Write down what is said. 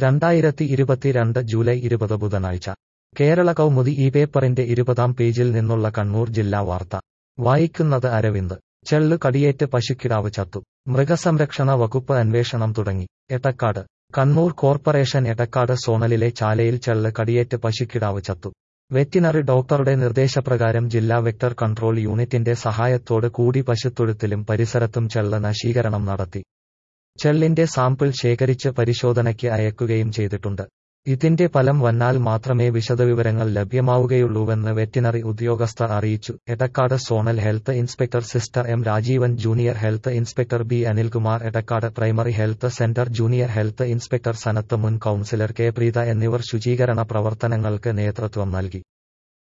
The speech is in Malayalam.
രണ്ടായിരത്തി ഇരുപത്തിരണ്ട് ജൂലൈ ഇരുപത് ബുധനാഴ്ച കേരള കൗമുദി ഈ പേപ്പറിന്റെ ഇരുപതാം പേജിൽ നിന്നുള്ള കണ്ണൂർ ജില്ലാ വാർത്ത വായിക്കുന്നത് അരവിന്ദ് ചെള്ളു കടിയേറ്റ് പശുക്കിടാവ് ചത്തു മൃഗസംരക്ഷണ വകുപ്പ് അന്വേഷണം തുടങ്ങി എടക്കാട് കണ്ണൂർ കോർപ്പറേഷൻ എടക്കാട് സോണലിലെ ചാലയിൽ ചെള്ള് കടിയേറ്റ് പശുക്കിടാവ് ചത്തു വെറ്റിനറി ഡോക്ടറുടെ നിർദ്ദേശപ്രകാരം ജില്ലാ വെക്ടർ കൺട്രോൾ യൂണിറ്റിന്റെ സഹായത്തോട് കൂടി പശുത്തൊഴുത്തിലും പരിസരത്തും ചെള്ള് നശീകരണം നടത്തി ചെള്ളിന്റെ സാമ്പിൾ ശേഖരിച്ച് പരിശോധനയ്ക്ക് അയക്കുകയും ചെയ്തിട്ടുണ്ട് ഇതിന്റെ ഫലം വന്നാൽ മാത്രമേ വിശദവിവരങ്ങൾ ലഭ്യമാവുകയുള്ളൂവെന്ന് വെറ്റിനറി ഉദ്യോഗസ്ഥർ അറിയിച്ചു Edakkad zonal health inspector sister M Rajeevan junior health inspector B Anilkumar Edakkad primary health centre junior health inspector Sanath മുൻ കൌൺസിലർ കെ പ്രീത എന്നിവർ ശുചീകരണ പ്രവർത്തനങ്ങൾക്ക് നേതൃത്വം നൽകി